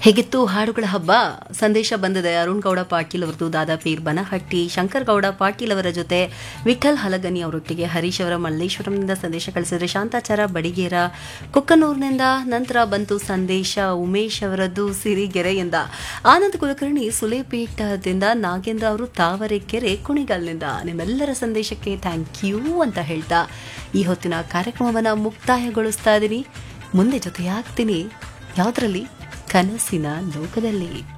ಹೇಗಿತ್ತು ಹಾಡುಗಳ ಹಬ್ಬ ಸಂದೇಶ ಬಂದಿದೆ ಅರುಣ್ ಗೌಡ ಪಾಟೀಲ್ ಅವರದು ದಾದಾ ಪೀರ್ ಬನಹಟ್ಟಿ ಶಂಕರ್ ಗೌಡ ಪಾಟೀಲ್ ಅವರ ಜೊತೆ ವಿಠಲ್ ಹಲಗನಿ ಅವರೊಟ್ಟಿಗೆ ಹರೀಶ್ ಅವರ ಮಲ್ಲೇಶ್ವರಂನಿಂದ ಸಂದೇಶ ಕಳಿಸಿದ್ರೆ ಶಾಂತಾಚಾರ ಬಡಿಗೇರ ಕುಕ್ಕನೂರಿನಿಂದ ನಂತರ ಬಂತು ಸಂದೇಶ ಉಮೇಶ್ ಅವರದ್ದು ಸಿರಿಗೆರೆಯಿಂದ ಆನಂದ್ ಕುಲಕರ್ಣಿ ಸುಲೇಪೇಟದಿಂದ ನಾಗೇಂದ್ರ ಅವರು ತಾವರೆಕೆರೆ ಕುಣಿಗಲ್ನಿಂದ ನಿಮ್ಮೆಲ್ಲರ ಸಂದೇಶಕ್ಕೆ ಥ್ಯಾಂಕ್ ಯು ಅಂತ ಹೇಳ್ತಾ ಈ ಹೊತ್ತಿನ ಕಾರ್ಯಕ್ರಮವನ್ನು ಮುಕ್ತಾಯಗೊಳಿಸ್ತಾ ಇದ್ದೀನಿ ಮುಂದೆ ಜೊತೆಯಾಗ್ತೀನಿ ಯಾವುದರಲ್ಲಿ ಕನಸಿನ ಲೋಕದಲ್ಲಿ